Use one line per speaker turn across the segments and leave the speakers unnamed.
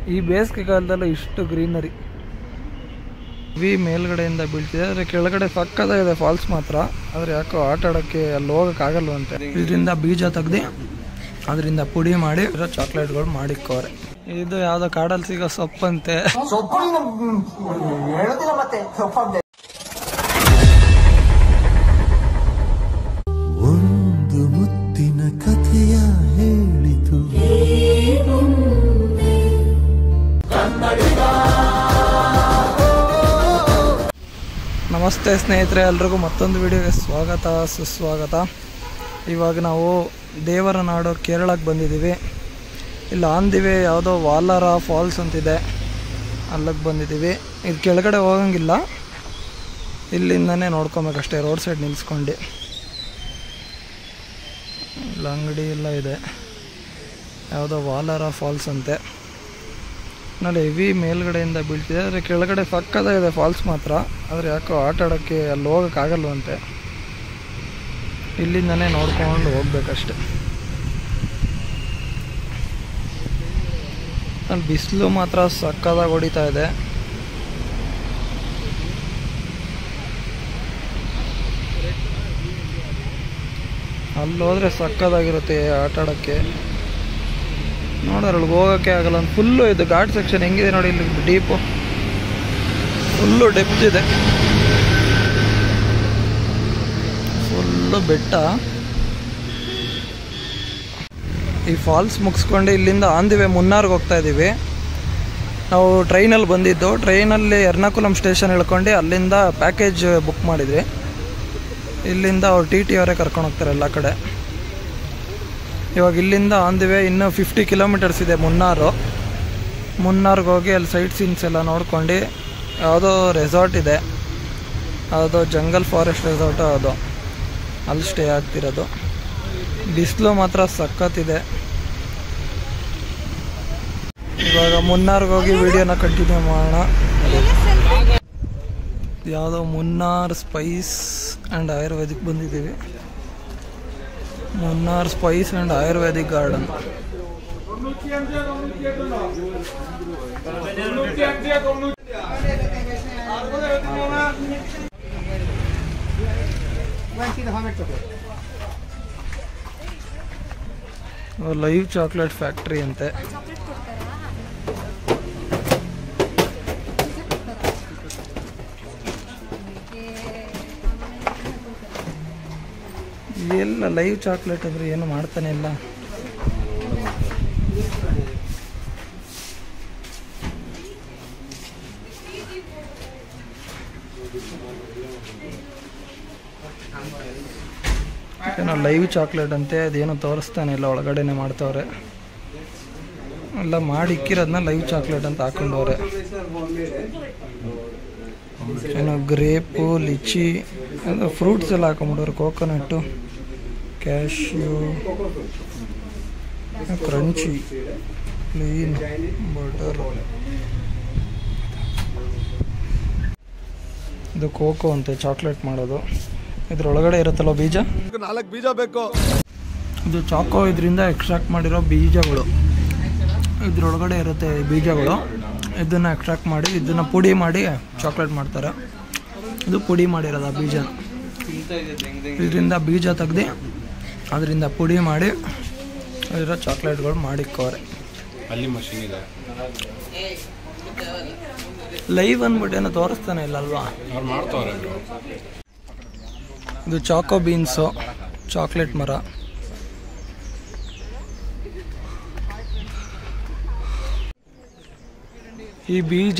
ಈ ಬೇಸಿಗೆ ಕಾಲದಲ್ಲೂ ಇಷ್ಟು ಗ್ರೀನರಿ ವಿ ಮೇಲ್ಗಡೆಯಿಂದ ಬೀಳ್ತಿದೆ ಆದರೆ ಕೆಳಗಡೆ ಸಕ್ಕತ್ತಾಗಿದೆ ಫಾಲ್ಸ್ ಮಾತ್ರ ಆದರೆ ಯಾಕೋ ಆಟ ಆಡೋಕ್ಕೆ ಅಲ್ಲಿ ಹೋಗೋಕ್ಕಾಗಲ್ವಂತೆ ಇದರಿಂದ ಬೀಜ ತೆಗ್ದು ಅದರಿಂದ ಪುಡಿ ಮಾಡಿ ಚಾಕ್ಲೇಟ್ಗಳು ಮಾಡಿಕ್ಕವ್ರೆ ಇದು ಯಾವುದೋ ಕಾಡಲ್ಲಿ ಸಿಗೋ ಸೊಪ್ಪಂತೆ
ಸೊಪ್ಪು ಹೇಳೋದಿಲ್ಲ ಮತ್ತೆ ಸೊಪ್ಪಂತೆ
ಒಂದು ಮುತ್ತಿನ ಕಥೆಯ ಹೇಳಿತು
ನಮಸ್ತೆ ಸ್ನೇಹಿತರೆ ಎಲ್ರಿಗೂ ಮತ್ತೊಂದು ವಿಡಿಯೋಗೆ ಸ್ವಾಗತ ಸುಸ್ವಾಗತ ಇವಾಗ ನಾವು ದೇವರ ನಾಡು ಕೇರಳಕ್ಕೆ ಬಂದಿದ್ದೀವಿ ಇಲ್ಲಿ ಆನ್ ದಿ ವೇ ಯಾವುದೋ ವಾಲಾರ ಫಾಲ್ಸ್ ಅಂತಿದೆ ಅಲ್ಲಿಗೆ ಬಂದಿದ್ದೀವಿ ಇದು ಕೆಳಗಡೆ ಹೋಗಂಗಿಲ್ಲ ಇಲ್ಲಿಂದನೇ ನೋಡ್ಕೊಬೇಕಷ್ಟೇ ರೋಡ್ ಸೈಡ್ ನಿಲ್ಸ್ಕೊಂಡು ಇಲ್ಲಿ ಅಂಗಡಿ ಎಲ್ಲ ಇದೆ ಯಾವುದೋ ವಾಲಾರ ಫಾಲ್ಸ್ ಅಂತೆ ನೋಡಿ ಹೆವಿ ಮೇಲ್ಗಡೆಯಿಂದ ಬೀಳ್ತಿದೆ ಆದರೆ ಕೆಳಗಡೆ ಸಕ್ಕತ್ತಾಗಿದೆ ಫಾಲ್ಸ್ ಮಾತ್ರ ಆದರೆ ಯಾಕೋ ಆಟ ಆಡೋಕ್ಕೆ ಅಲ್ಲಿ ಹೋಗೋಕ್ಕಾಗಲ್ವಂತೆ ಇಲ್ಲಿಂದನೇ ನೋಡ್ಕೊಂಡು ಹೋಗ್ಬೇಕಷ್ಟೆ ಅಲ್ಲಿ ಬಿಸಿಲು ಮಾತ್ರ ಸಕ್ಕದಾಗಿ ಹೊಡಿತಾ ಇದೆ ಅಲ್ಲಿ ಹೋದ್ರೆ ಸಕ್ಕದಾಗಿರುತ್ತೆ ಆಟ ಆಡೋಕ್ಕೆ ನೋಡೋದ್ರೊಳಗೆ ಹೋಗೋಕ್ಕೆ ಆಗಲ್ಲ ಫುಲ್ಲು ಇದು ಘಾಟ್ ಸೆಕ್ಷನ್ ಹೆಂಗಿದೆ ನೋಡಿ ಇಲ್ಲಿ ಡೀಪು ಫುಲ್ಲು ಡೆಪ್ತ್ ಇದೆ ಫುಲ್ಲು ಬೆಟ್ಟ ಈ ಫಾಲ್ಸ್ ಮುಗಿಸ್ಕೊಂಡು ಇಲ್ಲಿಂದ ಆನ್ ದಿ ವೇ ಮುನ್ನಾರ್ಗೆ ಹೋಗ್ತಾ ಇದ್ದೀವಿ ನಾವು ಟ್ರೈನಲ್ಲಿ ಬಂದಿದ್ದು ಟ್ರೈನಲ್ಲಿ ಎರ್ನಾಕುಲಂ ಸ್ಟೇಷನ್ ಇಳ್ಕೊಂಡು ಅಲ್ಲಿಂದ ಪ್ಯಾಕೇಜ್ ಬುಕ್ ಮಾಡಿದ್ವಿ ಇಲ್ಲಿಂದ ಅವ್ರು ಟಿ ಟಿ ಅವರೇ ಕರ್ಕೊಂಡು ಹೋಗ್ತಾರೆ ಎಲ್ಲ ಕಡೆ ಇವಾಗ ಇಲ್ಲಿಂದ ಆನ್ ದಿ ವೇ ಇನ್ನೂ ಫಿಫ್ಟಿ ಕಿಲೋಮೀಟರ್ಸ್ ಇದೆ ಮುನ್ನಾರು ಮುನ್ನಾರ್ಗೆ ಹೋಗಿ ಅಲ್ಲಿ ಸೈಟ್ ಸೀನ್ಸ್ ಎಲ್ಲ ನೋಡ್ಕೊಂಡು ಯಾವುದೋ ರೆಸಾರ್ಟ್ ಇದೆ ಯಾವುದೋ ಜಂಗಲ್ ಫಾರೆಸ್ಟ್ ರೆಸಾರ್ಟು ಅದು ಅಲ್ಲಿ ಸ್ಟೇ ಆಗ್ತಿರೋದು ಬಿಸಿಲು ಮಾತ್ರ ಸಖತ್ತಿದೆ ಇವಾಗ ಮುನ್ನಾರ್ಗೆ ಹೋಗಿ ವಿಡಿಯೋನ ಕಂಟಿನ್ಯೂ ಮಾಡೋಣ ಯಾವುದೋ ಮುನ್ನಾರ್ ಸ್ಪೈಸ್ ಆ್ಯಂಡ್ ಆಯುರ್ವೇದಿಕ್ ಬಂದಿದ್ದೀವಿ Munnar spice and ayurvedic garden live chocolate factory ಅಂತೆ ಎಲ್ಲ ಲೈವ್ ಚಾಕ್ಲೇಟ್ ಅಂದ್ರೆ ಏನು ಮಾಡ್ತಾನೆ ಇಲ್ಲ ಏನೋ ಲೈವ್ ಚಾಕ್ಲೇಟ್ ಅಂತೆ ಅದೇನು ತೋರಿಸ್ತಾನೆ ಇಲ್ಲ ಒಳಗಡೆನೆ ಮಾಡ್ತವ್ರೆ ಎಲ್ಲ ಮಾಡಿ ಇಕ್ಕಿರೋದನ್ನ ಲೈವ್ ಚಾಕ್ಲೇಟ್ ಅಂತ ಹಾಕೊಂಡವ್ರೆ ಏನೋ ಗ್ರೇಪು ಲಿಚಿ ಅದು ಫ್ರೂಟ್ಸ್ ಎಲ್ಲ ಹಾಕೊಂಬಿಡೋರು coconut cashew crunchy plain butter ಇದು ಕೋಕೋ ಅಂತೆ ಚಾಕ್ಲೇಟ್ ಮಾಡೋದು ಇದ್ರೊಳಗಡೆ ಇರುತ್ತಲ್ಲ ಬೀಜ
ನಾಲ್ಕು ಬೀಜ ಬೇಕು
ಇದು ಚಾಕೋ ಇದರಿಂದ ಎಕ್ಸ್ಟ್ರಾಕ್ಟ್ ಮಾಡಿರೋ ಬೀಜಗಳು ಇದ್ರೊಳಗಡೆ ಇರುತ್ತೆ ಈ ಬೀಜಗಳು ಇದನ್ನು ಎಕ್ಸ್ಟ್ರಾಕ್ಟ್ ಮಾಡಿ ಇದನ್ನು ಪುಡಿ ಮಾಡಿ ಚಾಕ್ಲೇಟ್ ಮಾಡ್ತಾರೆ ಇದು ಪುಡಿ ಮಾಡಿರೋದು ಆ ಬೀಜ ಇದರಿಂದ ಬೀಜ ತೆಗ್ದು ಅದರಿಂದ ಪುಡಿ ಮಾಡಿ ಅದರ ಚಾಕ್ಲೇಟ್ಗಳು ಮಾಡಿಕ್ಕವ್ರೆ
ಅಲ್ಲಿ ಮಷೀನ್ ಇದೆ
ಲೈವ್ ಅಂದ್ಬಿಟ್ಟು ಏನೋ ತೋರಿಸ್ತಾನೆ ಇಲ್ಲ ಅಲ್ವಾ
ಅವ್ರು ಮಾಡ್ತಾವ್ರೆ bro.
ಇದು ಚಾಕೋ ಬೀನ್ಸು ಚಾಕ್ಲೇಟ್ ಮರ ಈ ಬೀಜ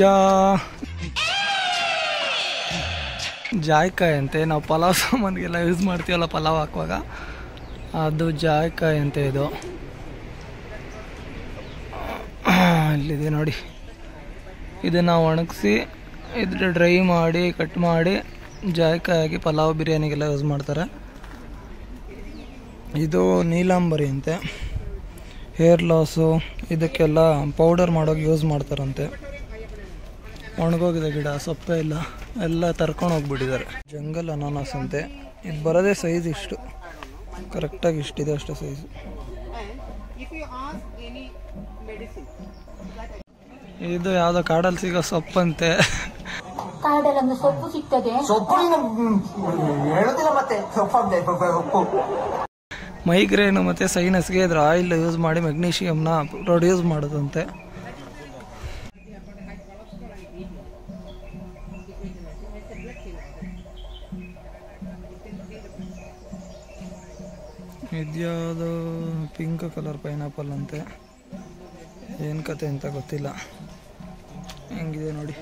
ಜಾಯ್ಕಾಯಿ ಅಂತೆ ನಾವು ಪಲಾವ್ ಸಾಮಾನಿಗೆಲ್ಲ ಯೂಸ್ ಮಾಡ್ತೀವಲ್ಲ ಪಲಾವ್ ಹಾಕುವಾಗ ಅದು ಜಾಯ್ಕಾಯಿ ಅಂತೆ ಇದು ಇಲ್ಲಿದೆ ನೋಡಿ ಇದನ್ನು ಒಣಗಿಸಿ ಇದ್ರ ಡ್ರೈ ಮಾಡಿ ಕಟ್ ಮಾಡಿ ಜಾಯ್ಕಾಯಿ ಪಲಾವ್ ಬಿರಿಯಾನಿಗೆಲ್ಲ ಯೂಸ್ ಮಾಡ್ತಾರೆ ಇದು ನೀಲಾಂಬರಿ ಅಂತೆ ಹೇರ್ ಲಾಸು ಇದಕ್ಕೆಲ್ಲ ಪೌಡರ್ ಮಾಡೋಕೆ ಯೂಸ್ ಮಾಡ್ತಾರಂತೆ ಒಣಗೋಗಿದೆ ಗಿಡ ಸೊಪ್ಪೆ ಇಲ್ಲ ಎಲ್ಲ ತರ್ಕೊಂಡು ಹೋಗ್ಬಿಟ್ಟಿದ್ದಾರೆ ಜಂಗಲ್ ಅನಾನಸ್ ಅಂತೆ ಇದು ಬರೋದೇ ಸೈಜ್ ಇಷ್ಟು ಕರೆಕ್ಟಾಗಿ ಇಷ್ಟಿದೆ ಅಷ್ಟೇ size
if you ask any medicine
ಇದು ಯಾವುದೋ ಕಾಡಲ್ಲಿ ಸಿಗೋ ಸೊಪ್ಪಂತೆ
ಕಾಡಲ್ಲೊಂದು ಸೊಪ್ಪು ಸಿಗ್ತದೆ
ಸೊಪ್ಪು ನೀನು ಹ್ಮ್, ಹೇಳುದಿಲ್ಲ ಮತ್ತೆ ಸೊಪ್ಪಂದೆ ಸೊಪ್ಪು
ಮೈಗ್ರೇನು ಮತ್ತು ಸೈನಸ್ಗೆ ಇದ್ರ ಆಯಿಲ್ ಯೂಸ್ ಮಾಡಿ ಮೆಗ್ನೀಷಿಯಮ್ನ ಪ್ರೊಡ್ಯೂಸ್ ಮಾಡೋದಂತೆ ಇದ್ಯಾವುದು ಪಿಂಕ್ ಕಲರ್ ಪೈನಾಪಲ್ ಅಂತೆ ಏನು ಕತೆ ಅಂತ ಗೊತ್ತಿಲ್ಲ ಹೆಂಗಿದೆ ನೋಡಿ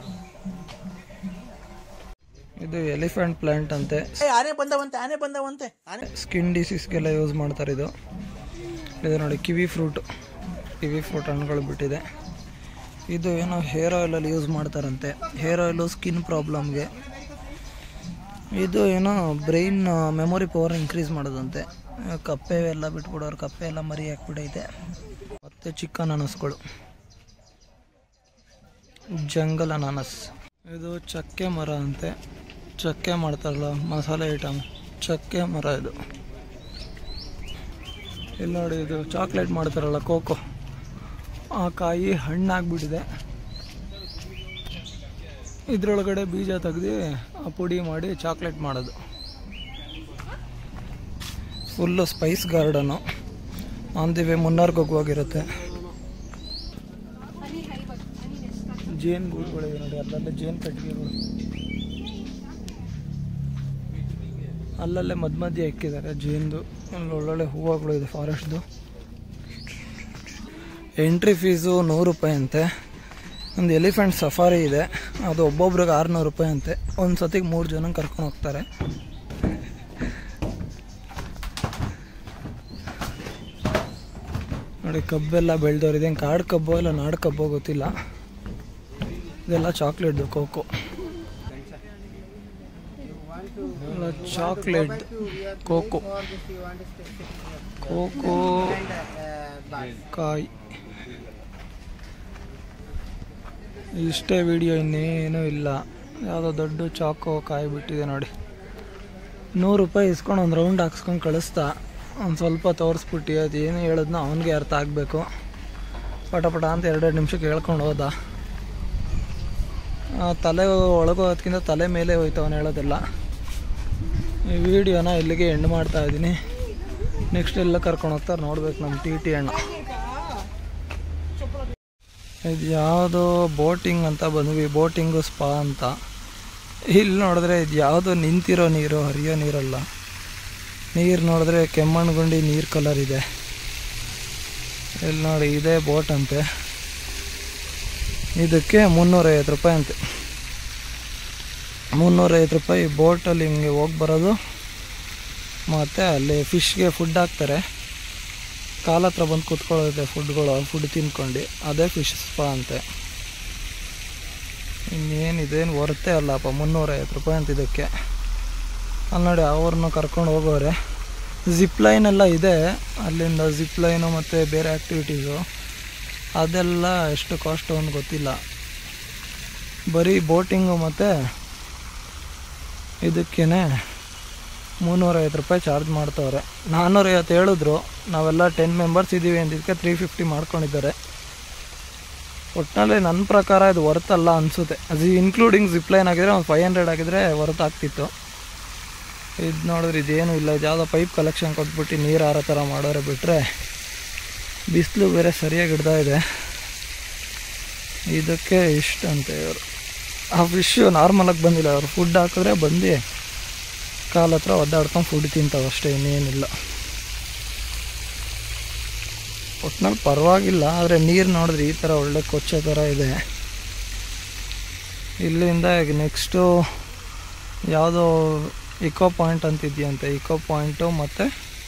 ಇದು ಎಲಿಫೆಂಟ್ ಪ್ಲಾಂಟ್ ಅಂತೆ
ಆನೆ ಬಂದವಂತೆ ಆನೆ ಬಂದವಂತೆ ಆನೆ
ಸ್ಕಿನ್ ಡಿಸೀಸ್ಗೆಲ್ಲ ಯೂಸ್ ಮಾಡ್ತಾರೆ ಇದು ಇದು ನೋಡಿ ಕಿವಿ ಫ್ರೂಟ್ ಕಿವಿ ಫ್ರೂಟ್ ಹಣ್ಣುಗಳು ಬಿಟ್ಟಿದೆ ಇದು ಏನೋ ಹೇರ್ ಆಯಿಲಲ್ಲಿ ಯೂಸ್ ಮಾಡ್ತಾರಂತೆ ಹೇರ್ ಆಯಿಲು ಸ್ಕಿನ್ ಪ್ರಾಬ್ಲಮ್ಗೆ ಇದು ಏನೋ ಬ್ರೈನ್ ಮೆಮೊರಿ ಪವರ್ ಇನ್ಕ್ರೀಸ್ ಮಾಡೋದಂತೆ ಕಪ್ಪೆ ಎಲ್ಲ ಬಿಟ್ಬಿಡೋರು ಕಪ್ಪೆ ಎಲ್ಲ ಮರಿ ಹಾಕ್ಬಿಡೈತೆ ಮತ್ತು ಚಿಕನ್ ಅನಸ್ಗಳು ಜಂಗಲ್ ಅನಾನಸ್ ಇದು ಚಕ್ಕೆ ಮರ ಅಂತೆ ಚಕ್ಕೆ ಮಾಡ್ತಾರಲ್ಲ ಮಸಾಲೆ ಐಟಮ್ ಚಕ್ಕೆ ಮರ ಇದು ಇಲ್ಲಿ ನೋಡಿ ಇದು ಚಾಕ್ಲೇಟ್ ಮಾಡ್ತಾರಲ್ಲ ಕೋಕೋ ಆ ಕಾಯಿ ಹಣ್ಣಾಗ್ಬಿಟ್ಟಿದೆ ಇದ್ರೊಳಗಡೆ ಬೀಜ ತೆಗ್ದು ಆ ಪುಡಿ ಮಾಡಿ ಚಾಕ್ಲೇಟ್ ಮಾಡೋದು full spice garden on the way ಮುನ್ನಾರ್ಗೆ ಹೋಗುವಾಗಿರುತ್ತೆ ಜೇನು ಗೂಡುಗಳಿವೆ ನೋಡಿ ಅಲ್ಲಲ್ಲೇ ಜೇನು ಕಟ್ಟಿಗೆಗಳು ಅಲ್ಲಲ್ಲೇ ಮಧ್ಯ ಮಧ್ಯೆ ಇಕ್ಕಿದ್ದಾರೆ ಜೇನ್ದು ಅಲ್ಲಿ ಒಳ್ಳೊಳ್ಳೆ ಹೂವುಗಳು ಇದೆ ಫಾರೆಸ್ಟ್ದು ಎಂಟ್ರಿ ಫೀಸು ನೂರು ರೂಪಾಯಿ ಅಂತೆ ಒಂದು ಎಲಿಫೆಂಟ್ ಸಫಾರಿ ಇದೆ ಅದು ಒಬ್ಬೊಬ್ರಿಗೆ ಆರುನೂರು ರೂಪಾಯಿ ಅಂತೆ ಒಂದು ಸತಿಗೆ ಮೂರು ಜನ ಕರ್ಕೊಂಡು ಹೋಗ್ತಾರೆ ನೋಡಿ ಕಬ್ಬೆಲ್ಲ ಬೆಳೆದವ್ರು ಇದೇನು ಕಾಡು ಕಬ್ಬೋ ಇಲ್ಲ ನಾಡು ಕಬ್ಬೋ ಗೊತ್ತಿಲ್ಲ ಇದೆಲ್ಲ ಚಾಕ್ಲೇಟ್ದು ಕೋಕೋ ಚಾಕ್ಲೇಟ್ ಕೋಕೋ ಕೋಕೋ ಕಾಯಿ ಇಷ್ಟೇ ವಿಡಿಯೋ ಇನ್ನೇನೂ ಇಲ್ಲ ಯಾವುದೋ ದೊಡ್ಡ ಚಾಕೋ ಕಾಯಿ ಬಿಟ್ಟಿದೆ ನೋಡಿ ನೂರು ರೂಪಾಯಿ ಇಸ್ಕೊಂಡು ಒಂದು ರೌಂಡ್ ಹಾಕ್ಸ್ಕೊಂಡು ಕಳಿಸ್ತಾ ಒಂದು ಸ್ವಲ್ಪ ತೋರಿಸ್ಬಿಟ್ಟು ಅದು ಏನು ಹೇಳಿದ್ನೋ ಅವನಿಗೆ ಅರ್ಥ ಆಗಬೇಕು ಪಟ ಪಟ ಅಂತ ಎರಡೆರಡು ನಿಮಿಷಕ್ಕೆ ಹೇಳ್ಕೊಂಡು ಹೋದ ಆ ತಲೆ ಒಳಗೋದಕ್ಕಿಂತ ತಲೆ ಮೇಲೆ ಹೋಯ್ತು ಅವನು ಹೇಳೋದೆಲ್ಲ ಈ ವಿಡಿಯೋನ ಇಲ್ಲಿಗೆ ಎಂಡ್ ಮಾಡ್ತಾ ಇದ್ದೀನಿ ನೆಕ್ಸ್ಟ್ ಎಲ್ಲ ಕರ್ಕೊಂಡು ಹೋಗ್ತಾರೆ ನೋಡ್ಬೇಕು ನಮ್ಮ ಟಿ ಟಿ ಅಣ್ಣ ಇದು ಯಾವುದೋ ಬೋಟಿಂಗ್ ಅಂತ ಬಂದ್ವಿ ಬೋಟಿಂಗು ಸ್ಪಾ ಅಂತ ಇಲ್ಲಿ ನೋಡಿದ್ರೆ ಇದು ಯಾವುದೋ ನಿಂತಿರೋ ನೀರು ಹರಿಯೋ ನೀರಲ್ಲ ನೀರು ನೋಡಿದ್ರೆ ಕೆಮ್ಮಣ್ಣುಗುಂಡಿ ನೀರು ಕಲರ್ ಇದೆ ಇಲ್ಲಿ ನೋಡಿ ಇದೇ ಬೋಟ್ ಅಂತೆ ಇದಕ್ಕೆ ಮುನ್ನೂರೈವತ್ತು ರೂಪಾಯಿ ಅಂತೆ ಮುನ್ನೂರೈವತ್ತು ರೂಪಾಯಿ ಬೋಟಲ್ಲಿ ಹಿಂಗೆ ಹೋಗಿ ಬರೋದು ಮತ್ತು ಅಲ್ಲಿ ಫಿಶ್ಗೆ ಫುಡ್ ಹಾಕ್ತಾರೆ ಕಾಲ ಹತ್ರ ಬಂದು ಕೂತ್ಕೊಳ್ಳುತ್ತೆ ಫುಡ್ಗಳು ಫುಡ್ ತಿನ್ಕೊಂಡು ಅದೇ ಫಿಶ್ ಸ್ಪಾ ಅಂತೆ ಇನ್ನೇನು ಇದೇನು ವರ್ತೆ ಅಲ್ಲಪ್ಪ ಮುನ್ನೂರೈವತ್ತು ರೂಪಾಯಿ ಅಂತ ಇದಕ್ಕೆ ಅಲ್ಲಿ ನೋಡಿ ಅವ್ರನ್ನ ಕರ್ಕೊಂಡು ಹೋಗೋರೆ ಜಿಪ್ ಲೈನ್ ಎಲ್ಲ ಇದೆ ಅಲ್ಲಿಂದ ಜಿಪ್ ಲೈನು ಮತ್ತು ಬೇರೆ ಆ್ಯಕ್ಟಿವಿಟೀಸು ಅದೆಲ್ಲ ಎಷ್ಟು ಕಾಸ್ಟು ಅಂತ ಗೊತ್ತಿಲ್ಲ ಬರೀ ಬೋಟಿಂಗು ಮತ್ತು ಇದಕ್ಕೇ ಮುನ್ನೂರೈವತ್ತು ರೂಪಾಯಿ ಚಾರ್ಜ್ ಮಾಡ್ತವ್ರೆ ನಾನ್ನೂರೈವತ್ತು ಹೇಳಿದ್ರು ನಾವೆಲ್ಲ ಟೆನ್ ಮೆಂಬರ್ಸ್ ಇದ್ದೀವಿ ಅಂದಿದ್ದಕ್ಕೆ ತ್ರೀ ಫಿಫ್ಟಿ ಮಾಡ್ಕೊಂಡಿದ್ದಾರೆ ಒಟ್ಟಿನಲ್ಲಿ ನನ್ನ ಪ್ರಕಾರ ಇದು ವರ್ತ್ ಅಲ್ಲ ಅನಿಸುತ್ತೆ ಅದು ಇನ್ಕ್ಲೂಡಿಂಗ್ ಜಿಪ್ ಲೈನ್ ಆಗಿದ್ರೆ ಒಂದು ಫೈವ್ ಹಂಡ್ರೆಡ್ ಆಗಿದ್ರೆ ವರ್ತ್ ಆಗ್ತಿತ್ತು ಇದು ನೋಡಿದ್ರೆ ಇದೇನು ಇಲ್ಲ ಇದು ಯಾವುದೋ ಪೈಪ್ ಕಲೆಕ್ಷನ್ ಕೊಟ್ಬಿಟ್ಟು ನೀರು ಆರೋ ಥರ ಮಾಡೋರೆ ಬಿಟ್ಟರೆ ಬಿಸಿಲು ಬೇರೆ ಸರಿಯಾಗಿ ಹಿಡ್ದಾ ಇದೆ ಇದಕ್ಕೆ ಇಷ್ಟ ಅಂತ ಇವರು ಆ ಫಿಶ್ಶು ನಾರ್ಮಲಾಗಿ ಬಂದಿಲ್ಲ ಅವರು ಫುಡ್ ಹಾಕಿದ್ರೆ ಬಂದು ಕಾಲ ಹತ್ರ ಒದ್ದಾಡ್ಕೊಂಡು ಫುಡ್ ತಿಂತಾವೆ ಅಷ್ಟೇ ಇನ್ನೇನಿಲ್ಲ ಒಟ್ನಲ್ಲಿ ಪರವಾಗಿಲ್ಲ ಆದರೆ ನೀರು ನೋಡಿದ್ರೆ ಈ ಥರ ಒಳ್ಳೆ ಕೊಚ್ಚೆ ಥರ ಇದೆ ಇಲ್ಲಿಂದ ಈಗ ನೆಕ್ಸ್ಟು ಯಾವುದೋ ಇಕೋ ಪಾಯಿಂಟ್ ಅಂತ ಇದೆಯಂತೆ ಇಕೋ ಪಾಯಿಂಟು ಮತ್ತು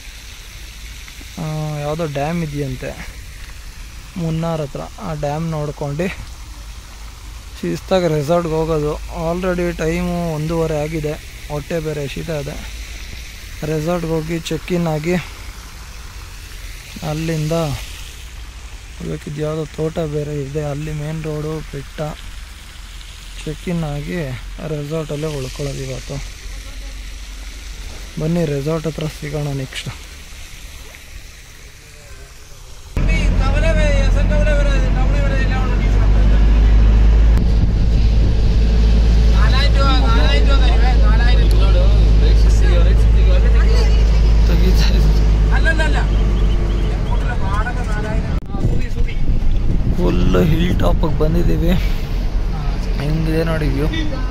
ಯಾವುದೋ ಡ್ಯಾಮ್ ಇದೆಯಂತೆ ಮುನ್ನಾರ್ ಹತ್ರ ಆ ಡ್ಯಾಮ್ ನೋಡ್ಕೊಂಡು ಶಿಸ್ತಾಗಿ ರೆಸಾರ್ಟ್ಗೆ ಹೋಗೋದು ಆಲ್ರೆಡಿ ಟೈಮು ಒಂದೂವರೆ ಆಗಿದೆ ಹೊಟ್ಟೆ ಬೇರೆ ಶೀತ ಇದೆ ರೆಸಾರ್ಟ್ಗೆ ಹೋಗಿ ಚೆಕ್ ಇನ್ ಆಗಿ ಅಲ್ಲಿಂದ ಬೇಕಿದ್ದು ಯಾವುದೋ ತೋಟ ಬೇರೆ ಇದೆ ಅಲ್ಲಿ ಮೇನ್ ರೋಡು ಬೆಟ್ಟ ಚೆಕ್ ಇನ್ ಆಗಿ ರೆಸಾರ್ಟಲ್ಲೇ ಉಳ್ಕೊಳ್ಳೋದು ಇವತ್ತು ಬನ್ನಿ ರೆಸಾರ್ಟ್ ಹತ್ರ ಸಿಗೋಣ ನೆಕ್ಸ್ಟ್ ಫುಲ್ಲು ಹಿಲ್ ಟಾಪಿಗೆ ಬಂದಿದ್ದೀವಿ ಹೆಂಗಿದೆ ನೋಡಿ ವ್ಯೂ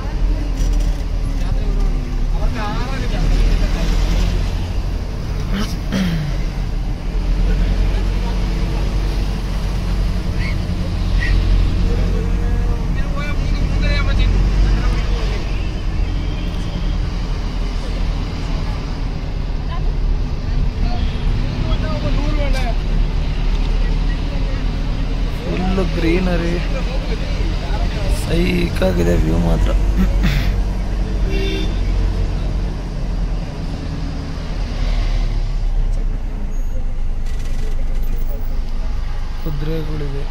ಫುಲ್ಲು ಗ್ರೀನರಿ ಸೈಕಾಗಿದೆ ವ್ಯೂ ಮಾತ್ರ ಕುದುರೆಗಳಿವೆ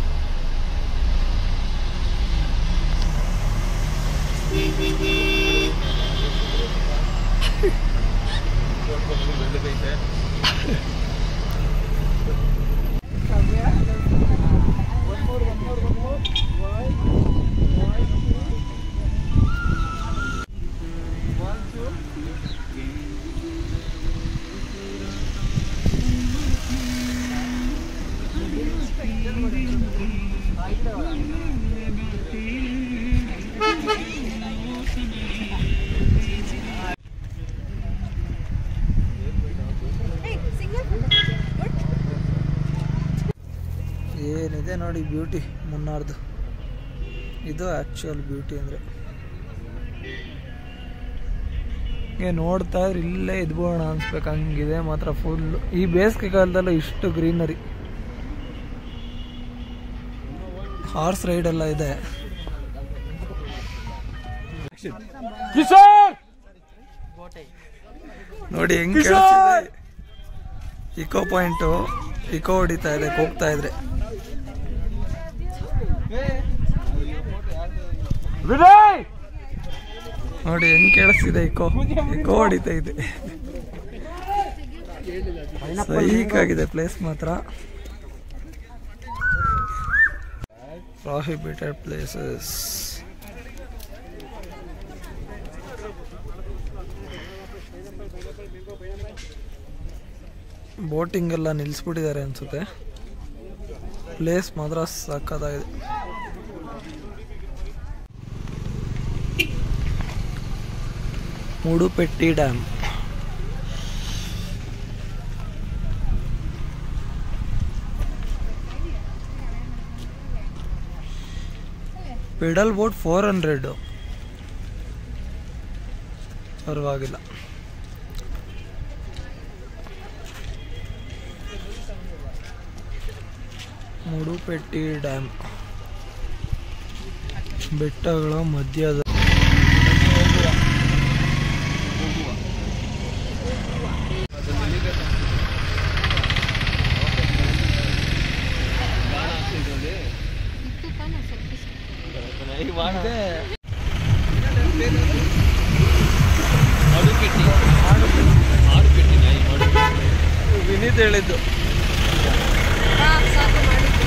ಏನಿದೆ ನೋಡಿ ಬ್ಯೂಟಿ ಮುನ್ನಾರ್ದು ಇದು ಆ್ಯಕ್ಚುಯಲ್ ಬ್ಯೂಟಿ ಅಂದರೆ ಹೀಗೆ ನೋಡ್ತಾ ಇದ್ರೆ ಇಲ್ಲೇ ಇದ್ಬೋಣ ಅನ್ಸ್ಬೇಕು ಹಂಗಿದೆ ಮಾತ್ರ ಫುಲ್ ಈ ಬೇಸಿಗೆ ಕಾಲದಲ್ಲೂ ಇಷ್ಟು ಗ್ರೀನರಿ ಹಾರ್ಸ್ ರೈಡ್ ಎಲ್ಲ ಇದೆ ನೋಡಿ ಹೆಂಗ್ ಕೇಳಿಸ್ತಿದೆ ಇಕೋ ಪಾಯಿಂಟು ಇಕೋ ಹೊಡಿತಾ ಇದೆ ಹೋಗ್ತಾ ಇದ್ರೆ ನೋಡಿ ಹೆಂಗ್ ಕೇಳಿಸ್ತಿದೆ ಇಕೋ ಇಕೋ ಹೊಡಿತಾ ಇದೆ ಸೈಕಾಗಿದೆ ಪ್ಲೇಸ್ ಮಾತ್ರ ಪ್ರಾಹಿಬಿಟೆಡ್ ಪ್ಲೇಸಸ್ ಬೋಟಿಂಗ್ ಎಲ್ಲ ನಿಲ್ಲಿಸ್ಬಿಟ್ಟಿದ್ದಾರೆ ಅನ್ಸುತ್ತೆ ಪ್ಲೇಸ್ ಮಾತ್ರ ಸಕ್ಕತ್ತಾಗಿದೆ Mattupetty dam pedal boat four hundred ಪರವಾಗಿಲ್ಲ ಮುಡುಪೆಟ್ಟಿ ಡ್ಯಾಮ್ ಬೆಟ್ಟಗಳ ಮಧ್ಯದ ವಿನೀತ್ ಹೇಳಿದ್ದು